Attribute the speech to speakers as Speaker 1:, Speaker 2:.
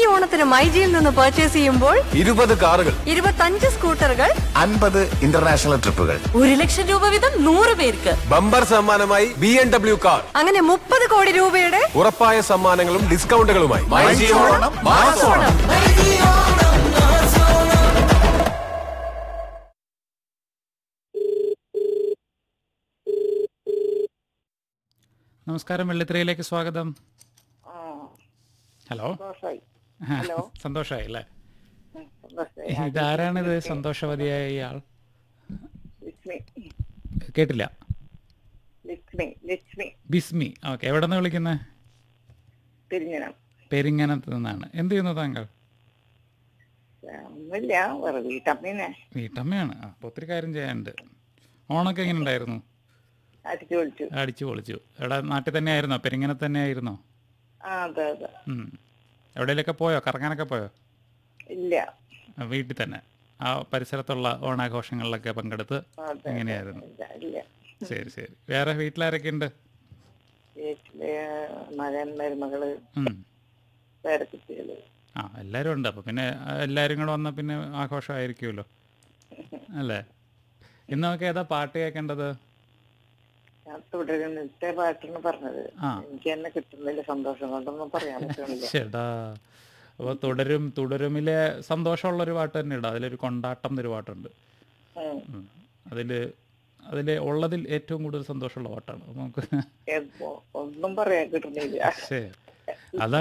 Speaker 1: ഓണത്തിന് മൈജിയിൽ നിന്ന് പർച്ചേസ് ചെയ്യുമ്പോൾ
Speaker 2: ഇരുപത് കാറുകൾ
Speaker 1: ഇരുപത്തഞ്ച് സ്കൂട്ടറുകൾ
Speaker 3: അൻപത് ഇന്റർനാഷണൽ ട്രിപ്പുകൾ
Speaker 4: ഒരു ലക്ഷം രൂപ വീതം നൂറ് പേർക്ക്
Speaker 2: ബമ്പർ സമ്മാനമായി ബി എം ഡബ്ല്യു കാർ
Speaker 1: അങ്ങനെ മുപ്പത് കോടി രൂപയുടെ
Speaker 2: ഉറപ്പായ സമ്മാനങ്ങളും ഡിസ്കൗണ്ടുകളുമായി
Speaker 3: ഓണം, മാസോണം.
Speaker 5: നമസ്കാരം വെള്ളിത്തിരയിലേക്ക് സ്വാഗതം ഹലോ
Speaker 6: ഹലോ
Speaker 5: സന്തോഷമായി അല്ലേ
Speaker 6: സന്തോഷായി.
Speaker 5: ഇതാരാണിത് സന്തോഷവതിയായ ഇയാൾ
Speaker 6: ലക്ഷ്മി
Speaker 5: കേട്ടില്ല
Speaker 6: ലക്ഷ്മി ലക്ഷ്മി
Speaker 5: ബിസ്മി ഓക്കെ എവിടെ നിന്ന് വിളിക്കുന്നത്
Speaker 6: തിരിഞ്ഞണം
Speaker 5: പെരിങ്ങനത്ത് നിന്നാണ് എന്ത് ചെയ്യുന്നു താങ്കൾ
Speaker 6: ഒന്നുമില്ല വെറുതെ വീട്ടമ്മീനെ
Speaker 5: വീട്ടമ്മയാണ് ആ അപ്പോൾ ഒത്തിരി കാര്യം ചെയ്യാനുണ്ട് ഓണൊക്കെ എങ്ങനെ ഉണ്ടായിരുന്നു
Speaker 6: അടിച്ചു വിളിച്ചു
Speaker 5: അടിച്ചു പൊളിച്ചു എവിടെ നാട്ടിൽ തന്നെ ആയിരുന്നോ പെരിങ്ങനത്ത് തന്നെ ആയിരുന്നോ
Speaker 6: ആ അതെ അതെ
Speaker 5: ഉം. എവിടെയെങ്കിലൊക്കെ പോയോ കറങ്ങാനൊക്കെ പോയോ
Speaker 6: ഇല്ല
Speaker 5: ആ, വീട്ടിൽ തന്നെ ആ പരിസരത്തുള്ള ഓണാഘോഷങ്ങളിലൊക്കെ പങ്കെടുത്ത്
Speaker 6: അതെ
Speaker 5: എങ്ങനെയായിരുന്നു
Speaker 6: ഇല്ല ഇല്ല
Speaker 5: ശരി ശരി വേറെ വീട്ടിലാരൊക്കെ ഉണ്ട്
Speaker 6: വീട്ടില് മകൻ മരുമകള്
Speaker 5: ഉം.
Speaker 6: പേരക്കുട്ടികള്
Speaker 5: ആ എല്ലാവരും ഉണ്ട് അപ്പോൾ പിന്നെ ആ, എല്ലാവരും കൂടെ വന്നാൽ പിന്നെ ആഘോഷമായിരിക്കുമല്ലോ അല്ലേ ഇന്ന് നമുക്ക് ഏതാ പാട്ട് കേൾക്കേണ്ടത്
Speaker 6: ഞാൻ തുടരുന്നിട്ടേ പാട്ടാണ് പറഞ്ഞത്
Speaker 5: ആ.
Speaker 6: എനിക്ക് തന്നെ കിട്ടുന്നില്ല സന്തോഷം കൊണ്ടൊന്നും പറയാൻ പറ്റണില്ല
Speaker 5: ചേട്ടാ അപ്പോൾ തുടരും തുടരുമിലെ സന്തോഷമുള്ളൊരു പാട്ട് തന്നെ ഉണ്ട് അതിലൊരു കൊണ്ടാട്ടം എന്നൊരു പാട്ടുണ്ട്
Speaker 6: ഉം.
Speaker 5: അതിൽ അതിൽ ഉള്ളതിൽ ഏറ്റവും കൂടുതൽ സന്തോഷമുള്ള പാട്ടാണ് അപ്പോൾ നമുക്ക്
Speaker 6: ഏത് ഒന്നും പറയാൻ കിട്ടുന്നില്ല
Speaker 5: ശരി അതാ